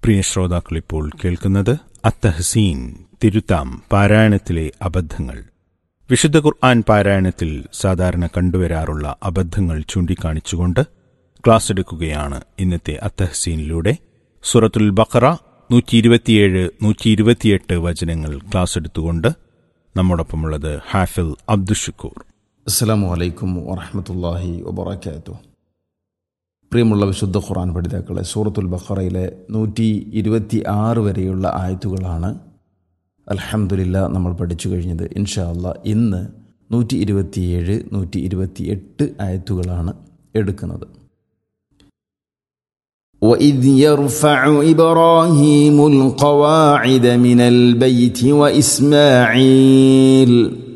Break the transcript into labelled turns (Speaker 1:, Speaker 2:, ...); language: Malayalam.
Speaker 1: പ്രിയ ശ്രോതാക്കൾ ഇപ്പോൾ കേൾക്കുന്നത് അത്തഹസീൻ തിരുത്താം പാരായണത്തിലെ അബദ്ധങ്ങൾ വിശുദ്ധ ഖുർആൻ പാരായണത്തിൽ സാധാരണ കണ്ടുവരാറുള്ള അബദ്ധങ്ങൾ ചൂണ്ടിക്കാണിച്ചുകൊണ്ട് ക്ലാസ് എടുക്കുകയാണ് ഇന്നത്തെ അത്തഹസീനിലൂടെ സുറത്തുൽ ബഖറ നൂറ്റി ഇരുപത്തിയേഴ് നൂറ്റി ഇരുപത്തിയെട്ട് വചനങ്ങൾ ക്ലാസ് എടുത്തുകൊണ്ട് നമ്മോടൊപ്പമുള്ളത് ഹാഫിൽ അബ്ദുഷക്കൂർ
Speaker 2: അസ്സാം വലൈക്കും വറഹമത്തല്ലാഹി വബർക്കാത്തു പ്രിയമുള്ള വിശുദ്ധ ഖുറാൻ പഠിതാക്കളെ സൂറത്തുൽ ബഖറയിലെ നൂറ്റി ഇരുപത്തി ആറ് വരെയുള്ള ആയത്തുകളാണ് അൽഹംദുലില്ല നമ്മൾ പഠിച്ചു കഴിഞ്ഞത് ഇൻഷാ അല്ലാ ഇന്ന് നൂറ്റി ഇരുപത്തിയേഴ് നൂറ്റി ഇരുപത്തി എട്ട് ആയത്തുകളാണ് എടുക്കുന്നത്
Speaker 3: وإذ يرفع إبراهيم القواعد من البيت وإسماعيل